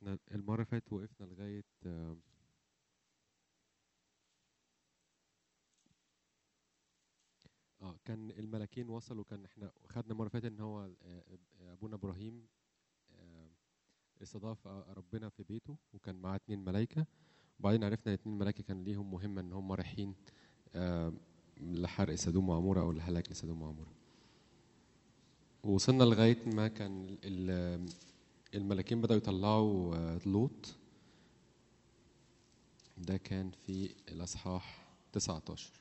احنا المرة اللي فاتت وقفنا لغاية آه، اه كان الملكين وصلوا كان احنا خدنا المرة اللي فاتت ان هو آه، ابونا ابراهيم آه، استضاف آه، ربنا في بيته وكان معاه اتنين ملايكة وبعدين عرفنا ان اتنين ملايكة كان ليهم مهمة ان هم رايحين آه، لحرق سدوم وعمورة او لهلاك لسدوم وعمورة وصلنا لغاية ما كان ال- الملاكين بدأوا يطلعوا آه، لوط ده كان في الأصحاح 19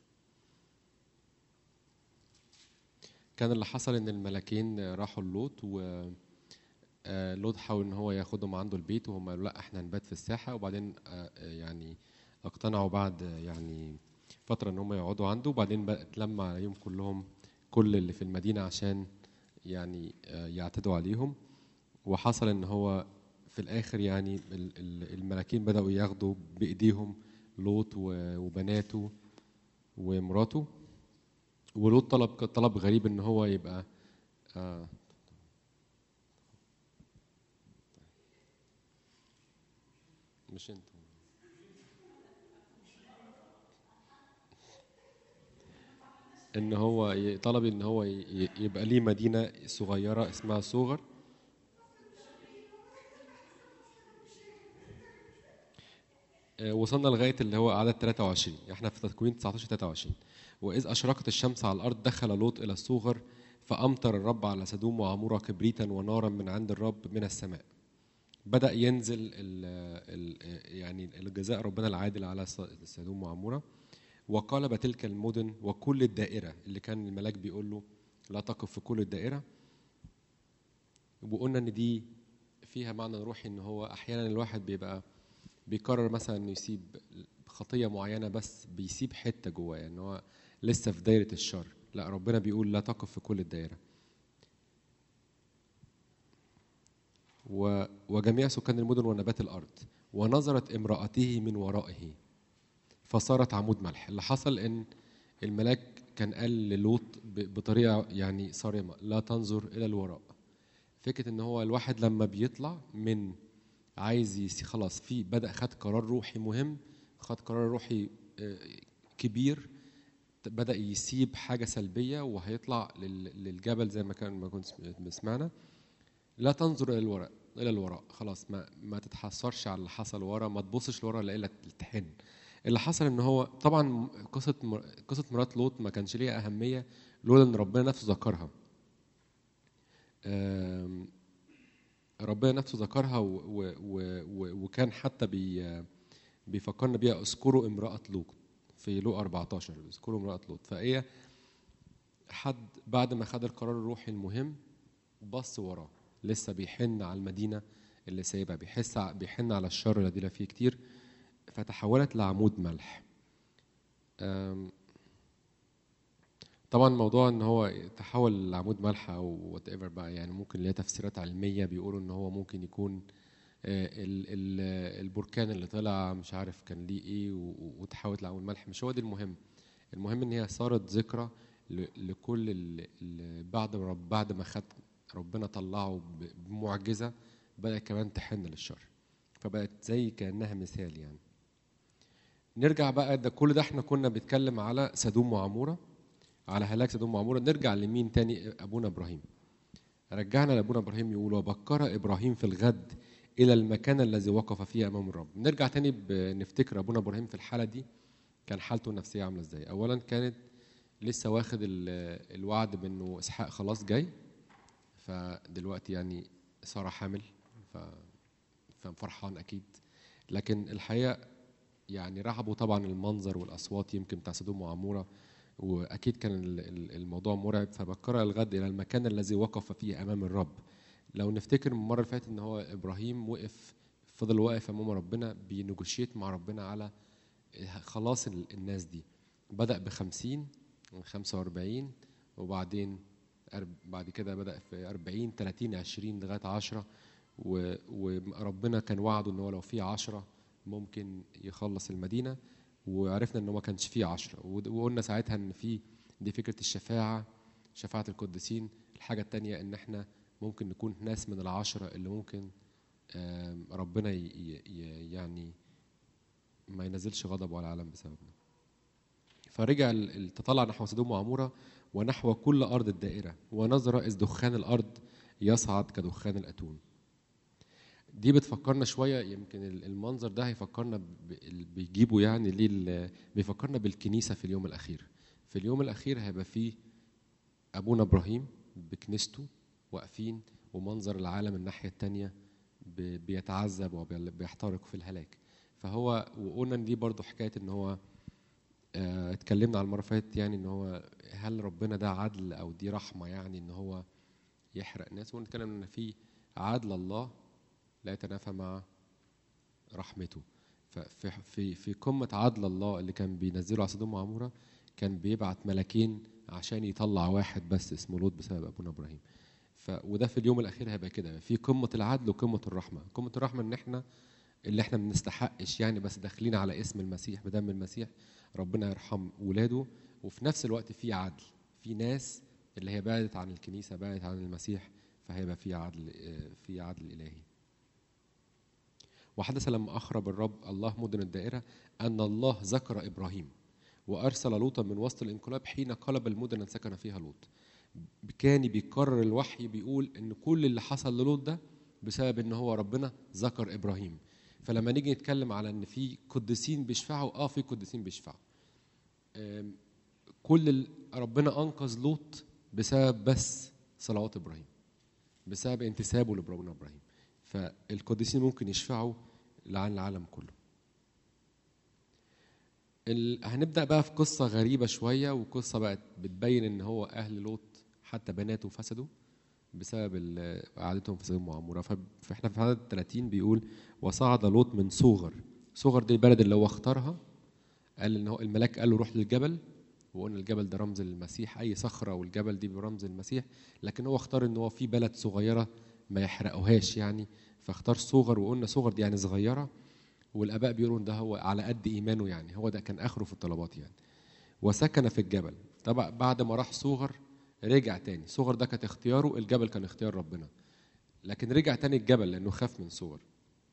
كان اللي حصل إن الملاكين آه، راحوا لوط و آه، لوط حاول إن هو ياخدهم عنده البيت وهم قالوا لا إحنا هنبات في الساحة وبعدين آه، آه، يعني اقتنعوا بعد آه، يعني فترة إن هم يقعدوا عنده وبعدين بقى اتلم عليهم كلهم كل اللي في المدينة عشان يعني آه، يعتدوا عليهم وحصل ان هو في الاخر يعني ال- ال- الملاكين بداوا ياخدوا بايديهم لوط و- وبناته ومراته ولوط طلب طلب غريب ان هو يبقى آه مش انت ان هو ي- طلب ان هو ي- ي- يبقى ليه مدينه صغيره اسمها صغر آه، وصلنا لغايه اللي هو عدد 23 احنا في تكوين 19 23 واذ اشرقت الشمس على الارض دخل لوط الى الصغر فامطر الرب على سدوم وعموره كبريتا ونارا من عند الرب من السماء بدا ينزل ال ال يعني الجزاء ربنا العادل على س- سدوم وعموره وقلب تلك المدن وكل الدائره اللي كان الملاك بيقول له لا تقف في كل الدائره وقلنا ان دي فيها معنى روحي ان هو احيانا الواحد بيبقى بيقرر مثلا انه يسيب خطيه معينه بس بيسيب حته جواه يعني هو لسه في دايره الشر لا ربنا بيقول لا تقف في كل الدائره و- وجميع سكان المدن ونبات الارض ونظرت امراته من ورائه فصارت عمود ملح اللي حصل ان الملاك كان قال للوط ب- بطريقه يعني صارمه لا تنظر الى الوراء فكره ان هو الواحد لما بيطلع من عايز يسي خلاص في بدا خد قرار روحي مهم خد قرار روحي آه، كبير بدا يسيب حاجه سلبيه وهيطلع لل- للجبل زي ما كان ما كنت سمعنا لا تنظر الى الوراء الى الوراء خلاص ما ما تتحسرش على اللي حصل ورا ما تبصش لورا الا تحن اللي حصل ان هو طبعا قصه مر- قصه مرات لوط ما كانش ليها اهميه لولا ان ربنا نفسه ذكرها آم، ربنا نفسه ذكرها و و و و وكان حتى بي بيفكرنا بيها اذكروا امراه لوط في لوط 14 اذكروا امراه لوط فهي حد بعد ما خد القرار الروحي المهم بص وراه لسه بيحن على المدينه اللي سايبها بيحس ع- بيحن على الشر الذي لا فيه كتير فتحولت لعمود ملح أم، طبعا موضوع ان هو تحول لعمود ملح او وات ايفر بقى يعني ممكن ليها تفسيرات علميه بيقولوا ان هو ممكن يكون آه، ال- ال- البركان اللي طلع مش عارف كان ليه ايه و- و- وتحولت لعمود ملح مش هو دي المهم المهم ان هي صارت ذكرى ل- لكل ال- ال- بعد ما رب بعد ما خد ربنا طلعه ب- بمعجزه بدات كمان تحن للشر فبقت زي كانها مثال يعني نرجع بقى ده كل ده احنا كنا بنتكلم على سدوم وعموره على هلاك سدوم وعموره نرجع لمين تاني ابونا ابراهيم رجعنا لابونا ابراهيم يقول وبكر ابراهيم في الغد الى المكان الذي وقف فيه امام الرب نرجع تاني بنفتكر ابونا ابراهيم في الحاله دي كان حالته النفسيه عامله ازاي اولا كانت لسه واخد ال- الوعد بانه اسحاق خلاص جاي فدلوقتي يعني ساره حامل ف ففرحان اكيد لكن الحقيقه يعني رعبوا طبعا المنظر والاصوات يمكن بتاع سدوم وعموره واكيد كان ال- ال- الموضوع مرعب فبكر الغد الى المكان الذي وقف فيه امام الرب لو نفتكر من المره اللي فاتت ان هو ابراهيم وقف فضل واقف امام ربنا بينجوشيت مع ربنا على خلاص ال- الناس دي بدا ب 50 و 45 وبعدين أرب- بعد كده بدا في 40 30 20 لغايه 10 و- وربنا كان وعده ان هو لو في 10 ممكن يخلص المدينه وعرفنا انه ما كانش فيه 10 ود- وقلنا ساعتها ان في دي فكره الشفاعه شفاعه القديسين الحاجه الثانيه ان احنا ممكن نكون ناس من العشره اللي ممكن آم، ربنا ي- ي- ي- يعني ما ينزلش غضبه على العالم بسببنا فرجع ال- ال- تطلع نحو سدوم وعمورة ونحو كل أرض الدائرة ونظر إذ دخان الأرض يصعد كدخان الأتون دي بتفكرنا شوية يمكن ال- المنظر ده هيفكرنا ب- ال- بيجيبوا يعني ليه ال- بيفكرنا بالكنيسة في اليوم الأخير في اليوم الأخير هيبقى فيه أبونا إبراهيم بكنيسته واقفين ومنظر العالم الناحية التانية ب- بيتعذب وبيحترق في الهلاك فهو وقلنا ان دي برضو حكايه ان هو آه، اتكلمنا على المره اللي فاتت يعني ان هو هل ربنا ده عدل او دي رحمه يعني ان هو يحرق ناس ونتكلم ان في عدل الله لا يتنافى مع رحمته ففي في في قمه عدل الله اللي كان بينزله على سدوم وعموره كان بيبعت ملاكين عشان يطلع واحد بس اسمه لوط بسبب ابونا ابراهيم ف وده في اليوم الاخير هيبقى كده في قمه العدل وقمه الرحمه قمه الرحمه ان احنا اللي احنا ما بنستحقش يعني بس داخلين على اسم المسيح بدم المسيح ربنا يرحم ولاده وفي نفس الوقت في عدل في ناس اللي هي بعدت عن الكنيسه بعدت عن المسيح فهيبقى في عدل آه، في عدل الهي وحدث لما اخرب الرب الله مدن الدائره ان الله ذكر ابراهيم وارسل لوطا من وسط الانقلاب حين قلب المدن التي سكن فيها لوط كان بيكرر الوحي بيقول ان كل اللي حصل للوط ده بسبب ان هو ربنا ذكر ابراهيم فلما نيجي نتكلم على ان في قديسين بيشفعوا اه في قديسين بيشفعوا آم، كل ال- ربنا انقذ لوط بسبب بس صلوات ابراهيم بسبب انتسابه لابراهيم ابراهيم فالقديسين ممكن يشفعوا لعن العالم كله ال... هنبدا بقى في قصه غريبه شويه وقصه بقت بتبين ان هو اهل لوط حتى بناته فسدوا بسبب ال- قعدتهم في سدوم وعموره ف- فاحنا في عدد 30 بيقول وصعد لوط من صوغر صوغر دي البلد اللي هو اختارها قال ان هو الملاك قال له روح للجبل وقلنا الجبل ده رمز للمسيح اي صخره والجبل دي برمز المسيح لكن هو اختار ان هو في بلد صغيره ما يحرقوهاش يعني فاختار صغر وقلنا صغر دي يعني صغيره والاباء بيقولوا ان ده هو على قد ايمانه يعني هو ده كان اخره في الطلبات يعني وسكن في الجبل طبعا بعد ما راح صغر رجع تاني صغر ده كانت اختياره الجبل كان اختيار ربنا لكن رجع تاني الجبل لانه خاف من صغر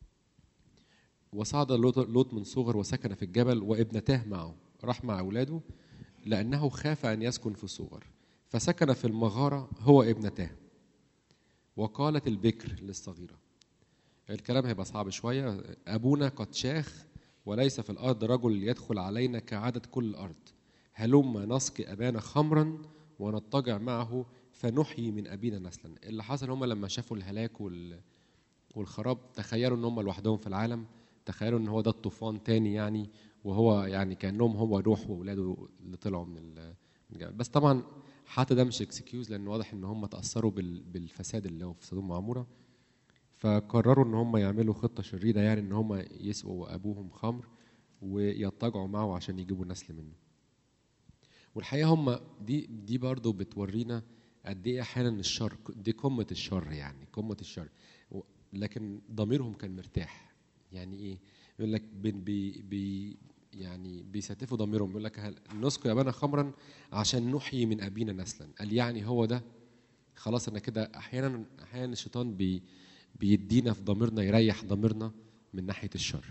وصعد لوط لوط من صغر وسكن في الجبل وابنتاه معه راح مع اولاده لانه خاف ان يسكن في صغر فسكن في المغاره هو ابنتاه وقالت البكر للصغيره الكلام هيبقى صعب شويه ابونا قد شاخ وليس في الارض رجل يدخل علينا كعدد كل الارض هلم نسقي ابانا خمرا ونضطجع معه فنحيي من ابينا نسلا اللي حصل هم لما شافوا الهلاك وال والخراب تخيلوا ان هم لوحدهم في العالم تخيلوا ان هو ده الطوفان تاني يعني وهو يعني كانهم هو روح واولاده اللي طلعوا من ال- من الجبل بس طبعا حتى ده مش اكسكيوز لان واضح ان هم تاثروا بال- بالفساد اللي هو في سدوم وعموره فقرروا ان هم يعملوا خطه شريره يعني ان هم يسقوا ابوهم خمر ويضطجعوا معه عشان يجيبوا نسل منه والحقيقه هم دي دي برضه بتورينا قد ايه احيانا الشر دي قمه الشر يعني قمه الشر و- لكن ضميرهم كان مرتاح يعني ايه يقول لك بي بي بي يعني بيستفوا ضميرهم يقول لك هل- نسقي ابانا خمرا عشان نحيي من ابينا نسلا قال يعني هو ده خلاص انا كده احيانا احيانا الشيطان بي بيدينا في ضميرنا يريح ضميرنا من ناحيه الشر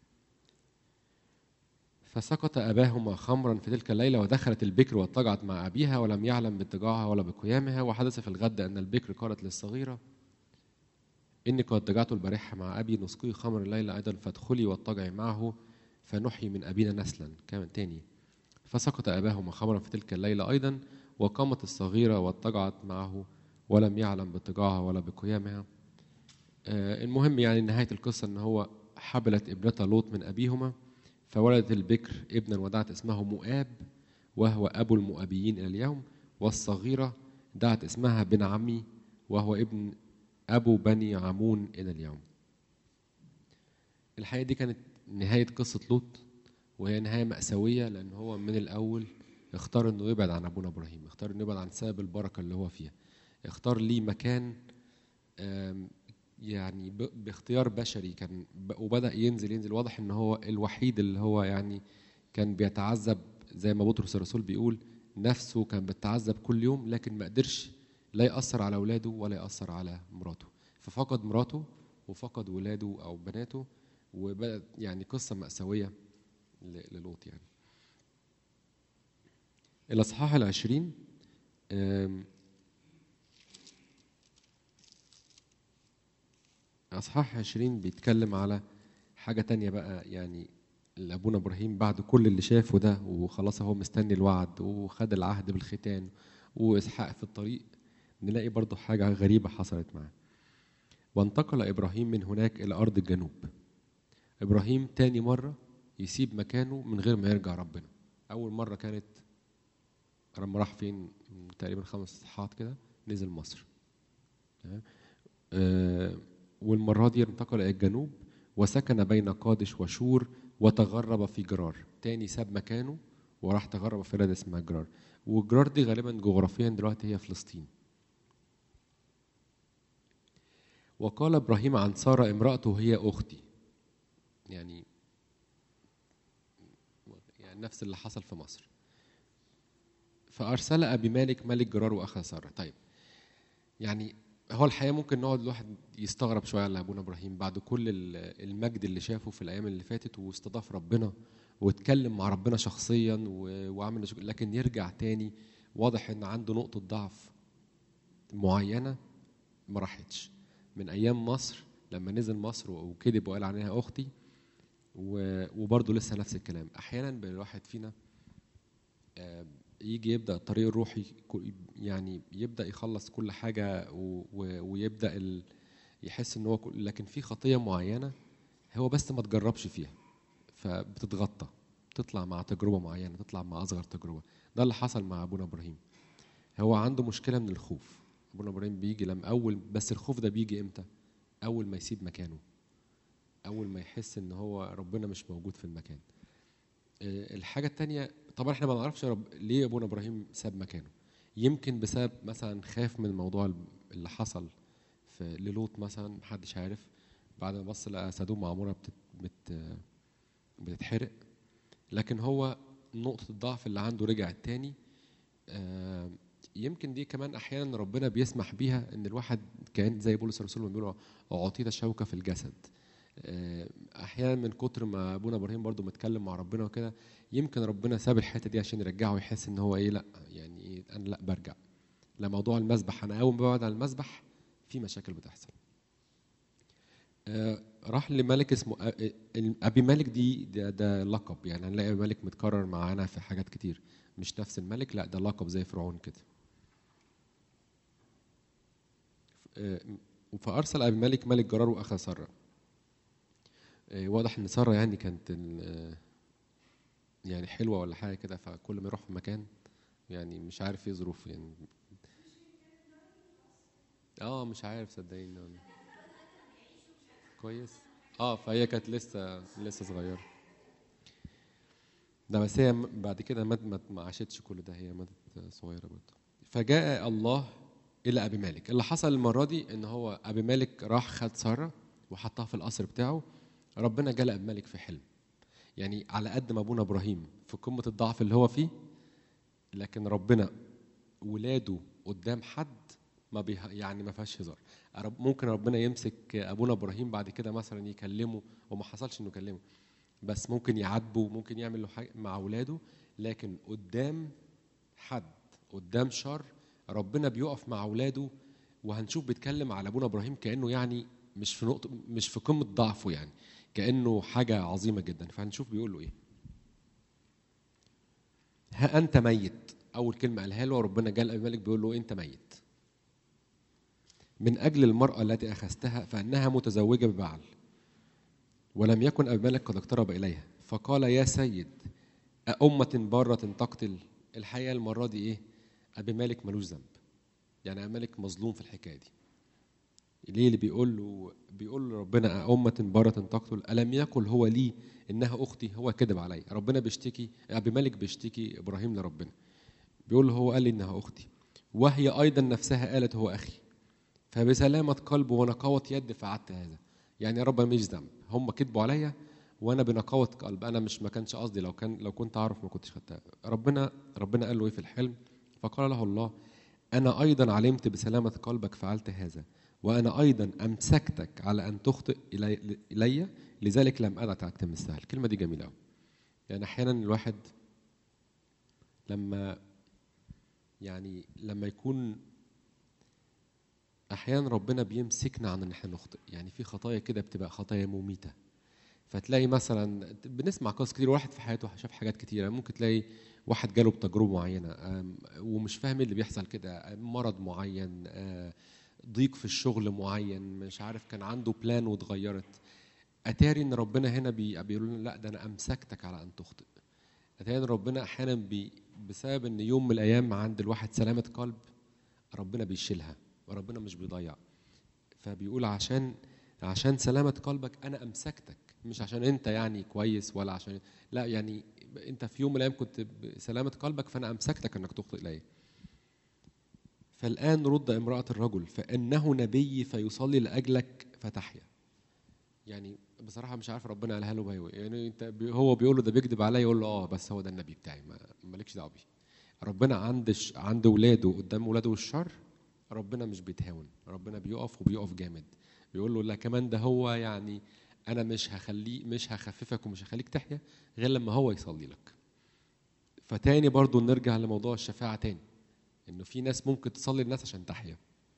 فسقط أباهما خمرا في تلك الليلة ودخلت البكر واضطجعت مع أبيها ولم يعلم باضطجاعها ولا بقيامها وحدث في الغد أن البكر قالت للصغيرة إني قد اضطجعت البارحة مع أبي نسقيه خمر الليلة أيضا فادخلي واضطجعي معه فنحيي من أبينا نسلا كمان تاني فسقط أباهما خمرا في تلك الليلة أيضا وقامت الصغيرة واضطجعت معه ولم يعلم باضطجاعها ولا بقيامها آه، المهم يعني نهاية القصة إن هو حبلت ابنة لوط من أبيهما فولدت البكر ابنا ودعت اسمه مؤاب وهو أبو المؤابيين إلى اليوم والصغيرة دعت اسمها بن عمي وهو ابن أبو بني عمون إلى اليوم الحقيقة دي كانت نهاية قصة لوط وهي نهاية مأساوية لأن هو من الأول اختار إنه يبعد عن أبونا إبراهيم اختار إنه يبعد عن سبب البركة اللي هو فيها اختار ليه مكان آم، يعني ب- باختيار بشري كان ب- وبدا ينزل ينزل واضح ان هو الوحيد اللي هو يعني كان بيتعذب زي ما بطرس الرسول بيقول نفسه كان بتعذب كل يوم لكن ما قدرش لا ياثر على اولاده ولا ياثر على مراته ففقد مراته وفقد ولاده او بناته وبقت يعني قصه ماساويه ل- للوط يعني الاصحاح العشرين آم، اصحاح عشرين بيتكلم على حاجه تانية بقى يعني لابونا ابراهيم بعد كل اللي شافه ده وخلاص هو مستني الوعد وخد العهد بالختان واسحاق في الطريق نلاقي برضو حاجه غريبه حصلت معاه وانتقل ابراهيم من هناك الى ارض الجنوب ابراهيم تاني مره يسيب مكانه من غير ما يرجع ربنا اول مره كانت لما راح فين من تقريبا خمس اصحاحات كده نزل مصر تمام آه والمره دي انتقل الى الجنوب وسكن بين قادش وشور وتغرب في جرار تاني ساب مكانه وراح تغرب في بلد اسمها جرار وجرار دي غالبا جغرافيا دلوقتي هي فلسطين وقال ابراهيم عن ساره امراته هي اختي يعني يعني نفس اللي حصل في مصر فارسل ابي مالك ملك جرار واخذ ساره طيب يعني هو الحقيقه ممكن نقعد الواحد يستغرب شويه على ابونا ابراهيم بعد كل ال- المجد اللي شافه في الايام اللي فاتت واستضاف ربنا واتكلم مع ربنا شخصيا و- وعمل شغل- لكن يرجع تاني واضح ان عنده نقطه ضعف معينه ما راحتش من ايام مصر لما نزل مصر وكذب وقال عليها اختي و- وبرضه لسه نفس الكلام احيانا الواحد فينا آه، يجي يبدا الطريق الروحي كو- يعني يبدا يخلص كل حاجه و- و- ويبدا ال- يحس ان هو كل- لكن في خطيه معينه هو بس ما تجربش فيها فبتتغطى تطلع مع تجربه معينه تطلع مع اصغر تجربه ده اللي حصل مع ابونا ابراهيم هو عنده مشكله من الخوف ابونا ابراهيم بيجي لما اول بس الخوف ده بيجي امتى اول ما يسيب مكانه اول ما يحس ان هو ربنا مش موجود في المكان آه، الحاجه التانية طبعا احنا ما نعرفش رب ليه ابونا ابراهيم ساب مكانه يمكن بسبب مثلا خاف من الموضوع اللي حصل في للوط مثلا محدش عارف بعد ما بص لقى سدوم وعموره بتت بت بتتحرق لكن هو نقطة الضعف اللي عنده رجعت تاني آه، يمكن دي كمان أحيانا ربنا بيسمح بيها إن الواحد كان زي بولس الرسول ما بيقول أعطيت شوكة في الجسد آه، أحيانا من كتر ما أبونا إبراهيم برضو متكلم مع ربنا وكده يمكن ربنا ساب الحتة دي عشان يرجعه يحس إن هو إيه لأ يعني إيه أنا لأ برجع لموضوع المسبح أنا أول ما بقعد على المسبح في مشاكل بتحصل آه، راح لملك اسمه آه، آه، ابي مالك دي ده, ده لقب يعني هنلاقي أبي مالك متكرر معانا في حاجات كتير مش نفس الملك لا ده لقب زي فرعون كده آه، فارسل ابي مالك ملك جرار واخذ ساره آه، واضح ان ساره يعني كانت ال- آه، يعني حلوه ولا حاجه كده فكل ما يروح في مكان يعني مش عارف ايه ظروفه يعني اه مش عارف صدقيني والله. كويس اه فهي كانت لسه لسه صغيره ده بس هي م- بعد كده مات ما ما عاشتش كل ده هي ماتت صغيره برضه فجاء الله الى ابي مالك اللي حصل المره دي ان هو ابي مالك راح خد ساره وحطها في القصر بتاعه ربنا جاء لابي مالك في حلم يعني على قد ما ابونا ابراهيم في قمه الضعف اللي هو فيه لكن ربنا ولاده قدام حد ما بيه يعني ما فيهاش هزار رب- ممكن ربنا يمسك ابونا ابراهيم بعد كده مثلا يكلمه وما حصلش انه يكلمه بس ممكن يعاتبه ممكن يعمل له حاجه مع اولاده لكن قدام حد قدام شر ربنا بيقف مع اولاده وهنشوف بيتكلم على ابونا ابراهيم كانه يعني مش في نقطه مش في قمه ضعفه يعني كانه حاجه عظيمه جدا فهنشوف بيقول له ايه ها انت ميت اول كلمه قالها له ربنا جال ابي مالك بيقول له انت ميت من اجل المراه التي اخذتها فانها متزوجه ببعل ولم يكن ابي مالك قد اقترب اليها فقال يا سيد أأمة بارة تقتل الحقيقة المرة دي إيه أبي مالك ملوش ذنب يعني أبي مالك مظلوم في الحكاية دي ليه اللي بيقول له بيقول له ربنا أأمة بارة تقتل ألم يقل هو لي إنها أختي هو كذب علي ربنا بيشتكي أبي مالك بيشتكي إبراهيم لربنا بيقول له هو قال لي إنها أختي وهي أيضا نفسها قالت هو أخي فبسلامة قلب ونقاوة يد فعلت هذا يعني يا رب أنا ماليش ذنب هم كذبوا عليا وانا بنقاوة قلب انا مش ما كانش قصدي لو كان لو كنت اعرف ما كنتش خدتها ربنا ربنا قال له ايه في الحلم فقال له الله انا ايضا علمت بسلامة قلبك فعلت هذا وانا ايضا امسكتك على ان تخطئ الي, إلي لذلك لم ادعك على الكلام السهل الكلمه دي جميله قوي يعني احيانا الواحد لما يعني لما يكون احيانا ربنا بيمسكنا عن ان احنا نخطئ يعني في خطايا كده بتبقى خطايا مميته فتلاقي مثلا بنسمع قصص كتير واحد في حياته شاف حاجات كتيره ممكن تلاقي واحد جاله بتجربه معينه آم، ومش فاهم ايه اللي بيحصل كده مرض معين آه، ضيق في الشغل معين مش عارف كان عنده بلان واتغيرت اتاري ان ربنا هنا بي- بيقول لنا لا ده انا امسكتك على ان تخطئ اتاري ان ربنا احيانا بي بسبب ان يوم من الايام عند الواحد سلامه قلب ربنا بيشيلها وربنا مش بيضيع فبيقول عشان عشان سلامة قلبك أنا أمسكتك مش عشان أنت يعني كويس ولا عشان لا يعني أنت في يوم من الأيام كنت بسلامة قلبك فأنا أمسكتك أنك تخطئ إلي فالآن رد امرأة الرجل فإنه نبي فيصلي لأجلك فتحيا يعني بصراحة مش عارف ربنا قالها له بهوي يعني انت بي هو بيقول له ده بيكذب عليا يقول له اه بس هو ده النبي بتاعي ما مالكش دعوة بيه ربنا عند ش- عند ولاده قدام ولاده الشر ربنا مش بيتهاون ربنا بيقف وبيقف جامد بيقول له لا كمان ده هو يعني انا مش هخليه مش هخففك ومش هخليك تحيا غير لما هو يصلي لك فتاني برضو نرجع لموضوع الشفاعة تاني انه في ناس ممكن تصلي الناس عشان تحيا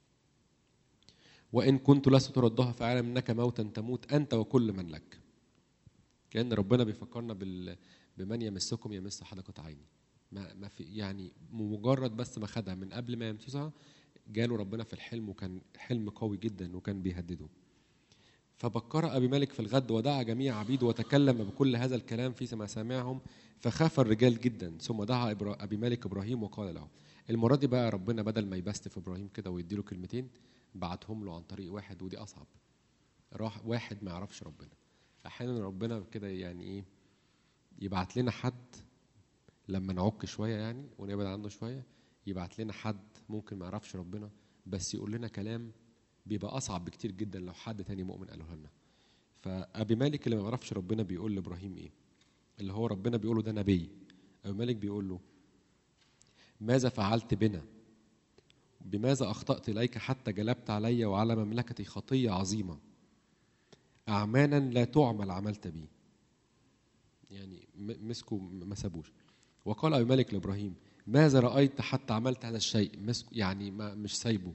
وان كنت لست تردها فاعلم انك موتا تموت انت وكل من لك كان ربنا بيفكرنا بال بمن يمسكم يمس حدقة عيني ما ما في يعني مجرد بس ما خدها من قبل ما يمسسها جاله ربنا في الحلم وكان حلم قوي جدا وكان بيهدده فبكر ابي مالك في الغد ودعا جميع عبيده وتكلم بكل هذا الكلام في ما سمعهم فخاف الرجال جدا ثم دعا إبرا- ابي مالك ابراهيم وقال له المره دي بقى ربنا بدل ما يبستف ابراهيم كده ويديله كلمتين بعتهم له عن طريق واحد ودي اصعب راح واحد ما يعرفش ربنا احيانا ربنا كده يعني ايه يبعت لنا حد لما نعك شويه يعني ونبعد عنه شويه يبعت لنا حد ممكن ما يعرفش ربنا بس يقول لنا كلام بيبقى اصعب بكتير جدا لو حد تاني مؤمن قاله لنا فابي مالك اللي ما يعرفش ربنا بيقول لابراهيم ايه اللي هو ربنا بيقوله ده نبي ابي مالك بيقول له ماذا فعلت بنا بماذا اخطات اليك حتى جلبت علي وعلى مملكتي خطيه عظيمه اعمالا لا تعمل عملت بي يعني م- مسكوا م- ما سابوش وقال ابي مالك لابراهيم ماذا رايت حتى عملت هذا الشيء مسك يعني ما مش سايبه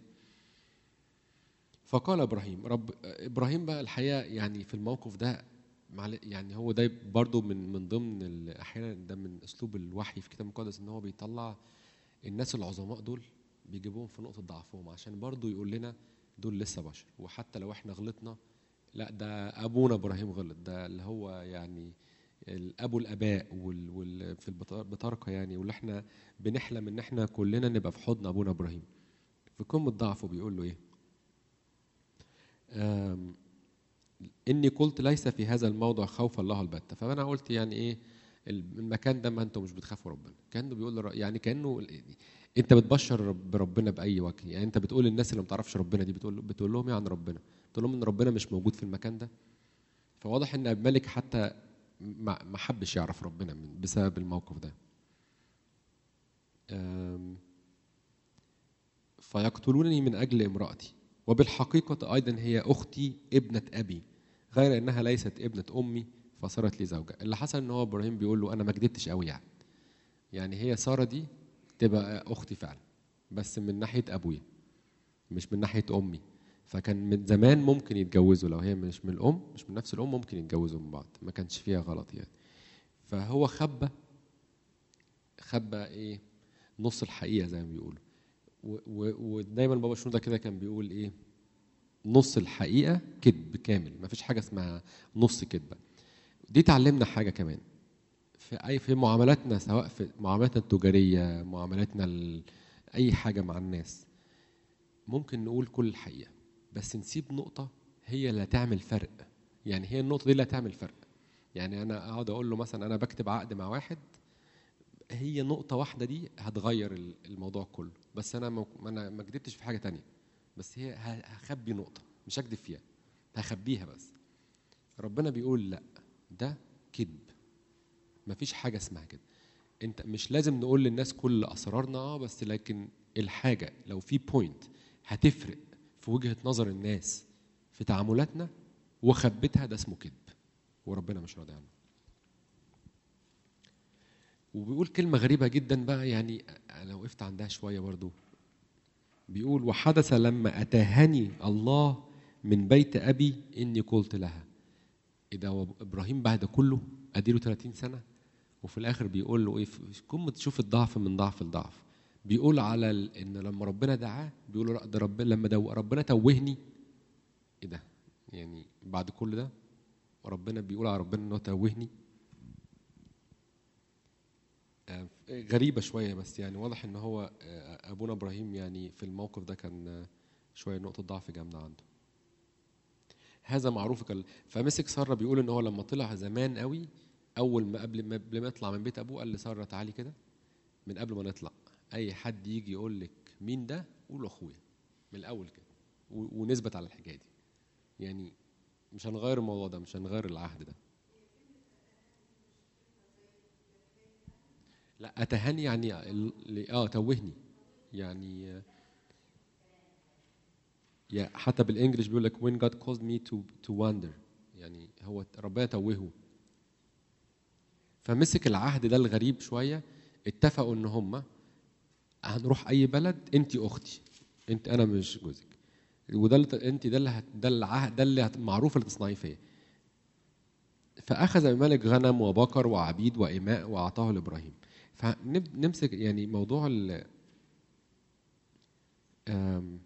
فقال ابراهيم رب ابراهيم بقى الحقيقه يعني في الموقف ده معل- يعني هو ده برضو من من ضمن ال- احيانا ده من اسلوب الوحي في الكتاب المقدس ان هو بيطلع الناس العظماء دول بيجيبوهم في نقطه ضعفهم عشان برضو يقول لنا دول لسه بشر وحتى لو احنا غلطنا لا ده ابونا ابراهيم غلط ده اللي هو يعني الابو الاباء وال, وال في البطاركه يعني واللي احنا بنحلم ان احنا كلنا نبقى في حضن ابونا ابراهيم في قمه ضعفه بيقول له ايه آم، اني قلت ليس في هذا الموضع خوف الله البتة فانا قلت يعني ايه المكان ده ما انتم مش بتخافوا ربنا كانه بيقول لر- يعني كانه انت بتبشر رب- بربنا باي وجه يعني انت بتقول للناس اللي ما تعرفش ربنا دي بتقول بتقول لهم ايه عن ربنا بتقول لهم ان ربنا مش موجود في المكان ده فواضح ان ابي مالك حتى ما ما حبش يعرف ربنا من بسبب الموقف ده آم، فيقتلونني من اجل امراتي وبالحقيقه ايضا هي اختي ابنه ابي غير انها ليست ابنه امي فصارت لي زوجه اللي حصل ان هو ابراهيم بيقول له انا ما كدبتش قوي يعني يعني هي ساره دي تبقى اختي فعلا بس من ناحيه ابويا مش من ناحيه امي فكان من زمان ممكن يتجوزوا لو هي مش من الام مش من نفس الام ممكن يتجوزوا من بعض ما كانش فيها غلط يعني فهو خبى خبى ايه نص الحقيقه زي ما بيقولوا و- و- ودايما بابا شنودة كده كان بيقول ايه نص الحقيقه كذب كامل ما فيش حاجه اسمها نص كذبه دي تعلمنا حاجه كمان في اي في معاملاتنا سواء في معاملاتنا التجاريه معاملاتنا ال- اي حاجه مع الناس ممكن نقول كل الحقيقه بس نسيب نقطه هي اللي هتعمل فرق يعني هي النقطه دي اللي هتعمل فرق يعني انا اقعد اقول له مثلا انا بكتب عقد مع واحد هي نقطه واحده دي هتغير ال- الموضوع كله بس انا ما انا ما كدبتش في حاجه تانية بس هي ه- هخبي نقطه مش هكدب فيها هخبيها بس ربنا بيقول لا ده كذب مفيش حاجه اسمها كده انت مش لازم نقول للناس كل اسرارنا اه بس لكن الحاجه لو في بوينت هتفرق في وجهه نظر الناس في تعاملاتنا وخبيتها ده اسمه كذب وربنا مش راضي عنه وبيقول كلمة غريبة جدا بقى يعني أنا وقفت عندها شوية برضو بيقول وحدث لما أتاهني الله من بيت أبي إني قلت لها إيه ده هو إبراهيم بعد كله أديله 30 سنة وفي الآخر بيقول له إيه كم تشوف الضعف من ضعف الضعف بيقول على ال- إن لما ربنا دعاه بيقول له لا ده ربنا لما دو ربنا توهني إيه ده يعني بعد كل ده وربنا بيقول على ربنا إنه توهني آه، غريبة شوية بس يعني واضح إن هو آه، أبونا إبراهيم يعني في الموقف ده كان آه، شوية نقطة ضعف جامدة عنده. هذا معروف كال... فمسك سارة بيقول إن هو لما طلع زمان قوي أول ما قبل ما قبل ما يطلع من بيت أبوه قال لسارة تعالي كده من قبل ما نطلع أي حد يجي يقول لك مين ده قول له أخويا من الأول كده و... ونثبت على الحكاية دي. يعني مش هنغير الموضوع ده مش هنغير العهد ده. لا اتهني يعني ال- اه توهني يعني آه، يا حتى بالانجلش بيقول لك when God caused me to to wander يعني هو ربنا توهه فمسك العهد ده الغريب شويه اتفقوا ان هم هنروح اي بلد انت اختي انت انا مش جوزك وده اللي ت- انت ده اللي هت- ده العهد ده اللي هت- معروف اللي تصنعيه فيا فاخذ الملك غنم وبقر وعبيد واماء واعطاه لابراهيم فنمسك يعني موضوع ال آم،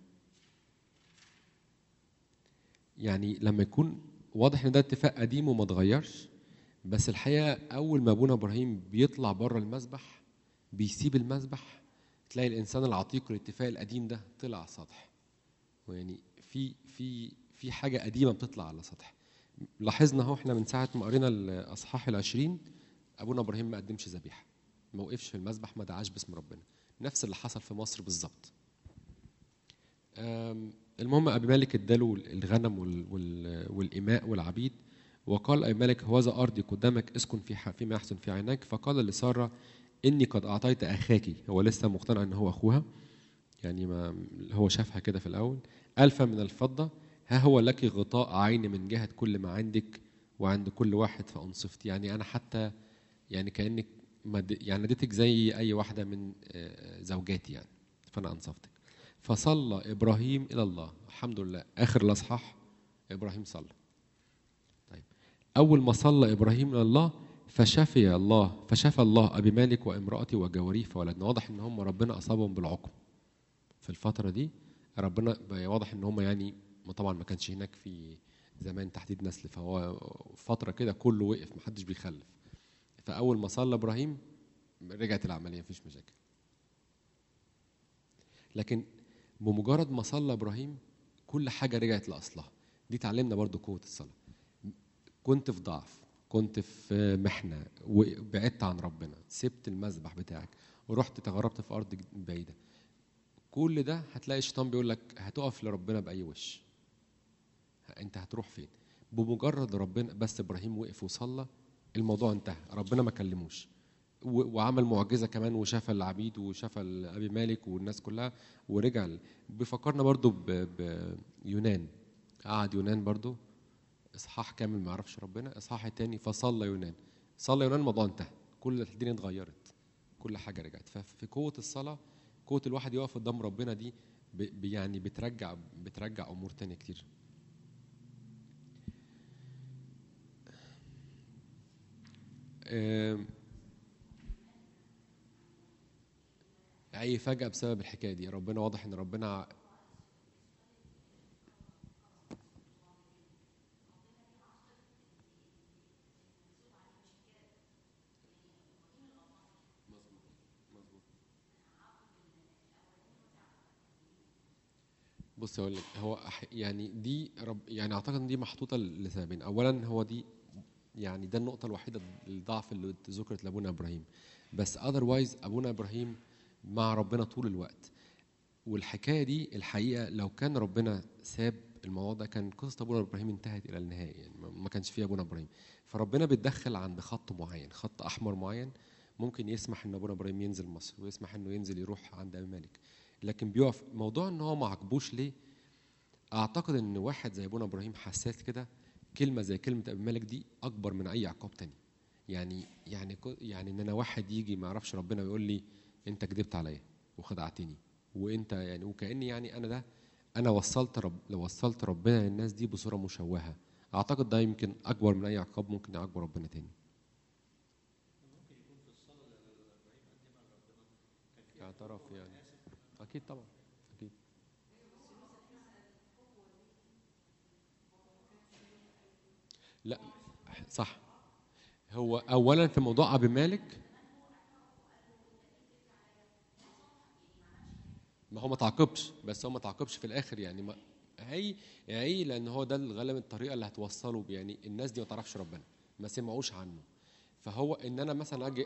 يعني لما يكون واضح ان ده اتفاق قديم وما اتغيرش بس الحقيقه اول ما ابونا ابراهيم بيطلع بره المسبح بيسيب المسبح تلاقي الانسان العتيق الاتفاق القديم ده طلع على السطح ويعني في في في حاجه قديمه بتطلع على السطح لاحظنا اهو احنا من ساعه ما قرينا الاصحاح العشرين ابونا ابراهيم ما قدمش ذبيحه ما وقفش في المسبح ما دعاش باسم ربنا نفس اللي حصل في مصر بالظبط آم، المهم ابي مالك اداله الغنم وال- وال- والاماء والعبيد وقال اي ملك هوذا ارضي قدامك اسكن في ح- فيما يحسن في عينيك فقال لساره اني قد اعطيت اخاك هو لسه مقتنع ان هو اخوها يعني ما هو شافها كده في الاول الفا من الفضه ها هو لك غطاء عين من جهه كل ما عندك وعند كل واحد فانصفت يعني انا حتى يعني كانك مد... يعني اديتك زي اي واحده من آه، زوجاتي يعني فانا انصفتك فصلى ابراهيم الى الله الحمد لله اخر الاصحاح ابراهيم صلى طيب اول ما صلى ابراهيم الى الله فشفي الله فشفى الله ابي مالك وامراته وجواريه فولدنا واضح ان هم ربنا اصابهم بالعقم في الفتره دي ربنا بقى واضح ان هم يعني ما طبعا ما كانش هناك في زمان تحديد نسل فهو فتره كده كله وقف محدش بيخلف فاول ما صلى ابراهيم رجعت العمليه مفيش مشاكل لكن بمجرد ما صلى ابراهيم كل حاجه رجعت لاصلها دي تعلمنا برضو قوه الصلاه كنت في ضعف كنت في محنه وبعدت عن ربنا سبت المذبح بتاعك ورحت تغربت في ارض بعيده كل ده هتلاقي الشيطان بيقول لك هتقف لربنا باي وش انت هتروح فين بمجرد ربنا بس ابراهيم وقف وصلى الموضوع انتهى ربنا ما كلموش و- وعمل معجزه كمان وشفى العبيد وشفى ابي مالك والناس كلها ورجع ل- بيفكرنا برضو ب- بيونان قعد يونان برضو اصحاح كامل ما يعرفش ربنا اصحاح التاني فصلى يونان صلى يونان الموضوع انتهى كل الدنيا اتغيرت كل حاجه رجعت ففي قوه الصلاه قوه الواحد يقف قدام ربنا دي ب- ب- يعني بترجع بترجع امور تانية كتير آم، اي فجأة بسبب الحكاية دي ربنا واضح ان ربنا بص اقول لك هو أح- يعني دي رب يعني اعتقد ان دي محطوطه لسببين اولا هو دي يعني ده النقطه الوحيده الضعف اللي ذكرت لابونا ابراهيم بس اذروايز ابونا ابراهيم مع ربنا طول الوقت والحكايه دي الحقيقه لو كان ربنا ساب الموضوع ده كان قصه ابونا ابراهيم انتهت الى النهايه يعني ما- ما كانش فيها ابونا ابراهيم فربنا بيتدخل عند خط معين خط احمر معين ممكن يسمح ان ابونا ابراهيم ينزل مصر ويسمح انه ينزل يروح عند ابي مالك لكن بيقف موضوع ان هو ما عجبوش ليه اعتقد ان واحد زي ابونا ابراهيم حساس كده كلمه زي كلمه ابي مالك دي اكبر من اي عقاب تاني يعني يعني كو- يعني ان انا واحد يجي ما يعرفش ربنا ويقول لي انت كذبت عليا وخدعتني وانت يعني وكاني يعني انا ده انا وصلت رب لو وصلت ربنا للناس دي بصوره مشوهه اعتقد ده يمكن اكبر من اي عقاب ممكن يعاقبه ربنا تاني اعترف يعني اكيد طبعا اكيد لا صح هو اولا في موضوع ابي مالك ما هو ما تعاقبش بس هو ما تعاقبش في الاخر يعني ما هي هي لان هو ده الغالب الطريقه اللي هتوصله ب- يعني الناس دي ما تعرفش ربنا ما سمعوش عنه فهو ان انا مثلا اجي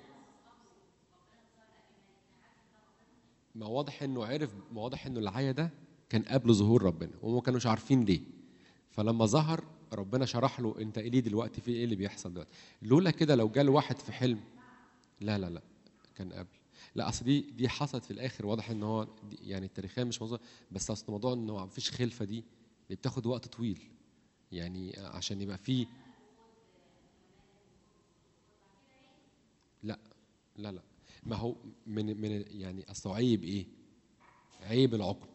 ما واضح انه عرف ما واضح انه العيا ده كان قبل ظهور ربنا وما كانوش عارفين ليه فلما ظهر ربنا شرح له انت ايه ليه دلوقتي في ايه اللي بيحصل دلوقتي لولا كده لو جال واحد في حلم لا لا لا كان قبل لا اصل دي دي حصلت في الاخر واضح ان هو دي يعني التاريخيا مش موضوع بس اصل موضوع ان هو مفيش خلفه دي اللي بتاخد وقت طويل يعني عشان يبقى فيه لا لا لا ما هو من من يعني اصل هو عيب ايه؟ عيب العقم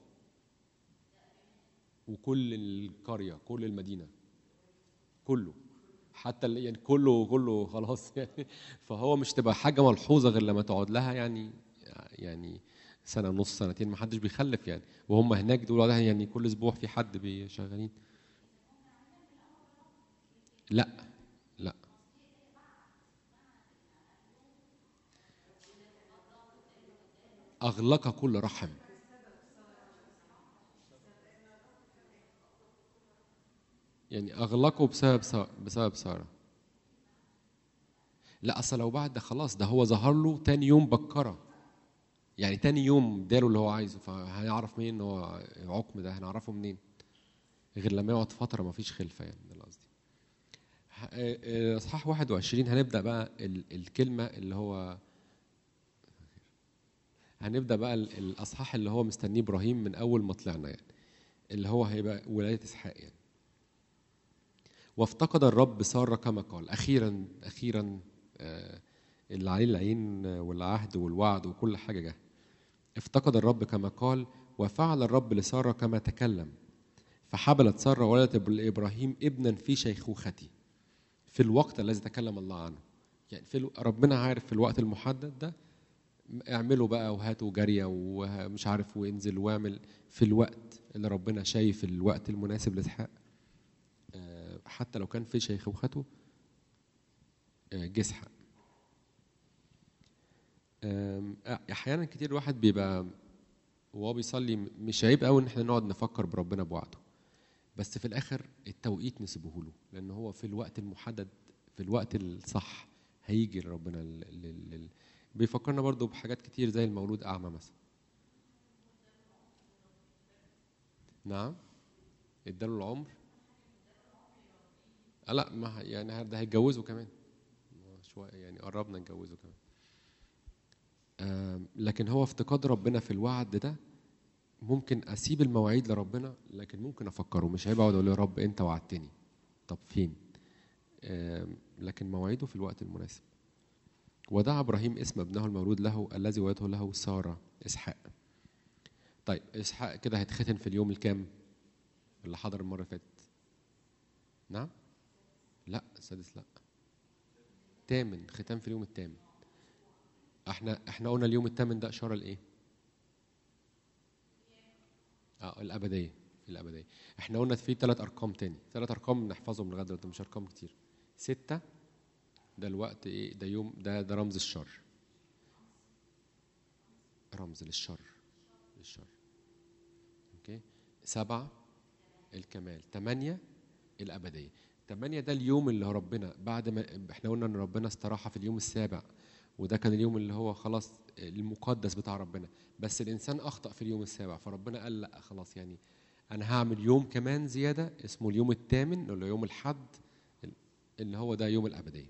وكل القريه كل المدينه كله حتى ال- يعني كله كله خلاص يعني فهو مش تبقى حاجه ملحوظه غير لما تقعد لها يعني يعني سنه ونص سنتين ما حدش بيخلف يعني وهم هناك دول بعدها يعني كل اسبوع في حد بيشغلين لا لا اغلق كل رحم يعني اغلقه بسبب سا- بسبب ساره لا اصل لو بعد ده خلاص ده هو ظهر له تاني يوم بكره يعني تاني يوم اداله اللي هو عايزه فهيعرف منين ان هو عقم ده هنعرفه منين غير لما يقعد فتره ما فيش خلفه يعني ده اللي قصدي ه- آه، آه، اصحاح 21 هنبدا بقى ال- الكلمه اللي هو هنبدا بقى ال- الاصحاح اللي هو مستنيه ابراهيم من اول ما طلعنا يعني اللي هو هيبقى ولايه اسحاق يعني وافتقد الرب ساره كما قال اخيرا اخيرا آه، اللي عليه العين والعهد والوعد وكل حاجه جه افتقد الرب كما قال وفعل الرب لساره كما تكلم فحبلت ساره ولدت لابراهيم ابنا في شيخوخته في الوقت الذي تكلم الله عنه يعني في الو... ربنا عارف في الوقت المحدد ده اعملوا بقى وهاتوا جارية ومش عارف وانزل واعمل في الوقت اللي ربنا شايف الوقت المناسب لإسحاق آه، حتى لو كان في شيخوخته آه، جه إسحاق آم، احيانا كتير الواحد بيبقى وهو بيصلي مش عيب قوي ان احنا نقعد نفكر بربنا بوعده بس في الاخر التوقيت نسيبه له لان هو في الوقت المحدد في الوقت الصح هيجي لربنا لل... لل... لل... بيفكرنا برضو بحاجات كتير زي المولود اعمى مثلا نعم اداله العمر آه لا ما ه- يعني ده هيتجوزه كمان شويه يعني قربنا نتجوزه كمان آم، لكن هو افتقاد ربنا في الوعد ده ممكن اسيب المواعيد لربنا لكن ممكن افكره مش هيبقى اقعد اقول يا رب انت وعدتني طب فين آم، لكن مواعيده في الوقت المناسب ودعا ابراهيم اسم ابنه المولود له الذي ولده له ساره اسحاق طيب اسحاق كده هيتختن في اليوم الكام اللي حضر المره اللي فاتت نعم لا السادس لا تامن ختام في اليوم الثامن احنا احنا قلنا اليوم الثامن ده اشاره لايه اه الابديه الابديه احنا قلنا في ثلاث ارقام تاني ثلاث ارقام نحفظهم لغايه دلوقتي مش ارقام كتير ستة ده الوقت ايه ده يوم ده ده رمز الشر رمز للشر للشر اوكي سبعة الكمال ثمانية الأبدية ثمانية ده اليوم اللي هو ربنا بعد ما احنا قلنا ان ربنا استراحة في اليوم السابع وده كان اليوم اللي هو خلاص المقدس بتاع ربنا بس الإنسان أخطأ في اليوم السابع فربنا قال لا خلاص يعني أنا هعمل يوم كمان زيادة اسمه اليوم الثامن اللي هو يوم الحد اللي هو ده يوم الأبدية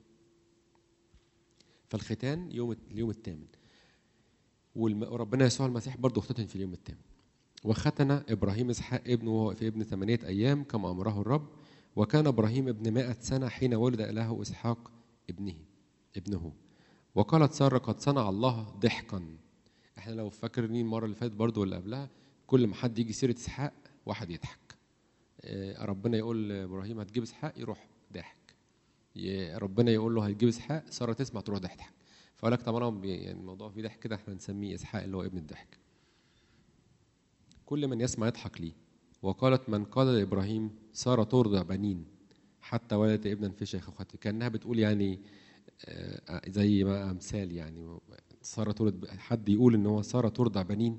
فالختان يوم اليوم الثامن والم- وربنا يسوع المسيح برضه اختتن في اليوم الثامن وختن ابراهيم اسحاق ابنه وهو في ابن ثمانيه ايام كما امره الرب وكان ابراهيم ابن مائة سنه حين ولد له اسحاق ابنه ابنه وقالت ساره قد صنع الله ضحكا احنا لو فاكرين المره اللي فاتت برضو واللي قبلها كل ما حد يجي سيره اسحاق واحد يضحك آه، ربنا يقول لابراهيم هتجيب اسحاق يروح ضحك ي- ربنا يقول له هتجيب اسحاق ساره تسمع تروح تضحك فقال لك طبعا بي- يعني الموضوع فيه ضحك كده احنا نسميه اسحاق اللي هو ابن الضحك كل من يسمع يضحك لي وقالت من قال لابراهيم ساره ترضع بنين حتى ولدت ابنا في شيخوخته كانها بتقول يعني آه، زي ما امثال يعني ساره تولد حد يقول ان هو ساره ترضع بنين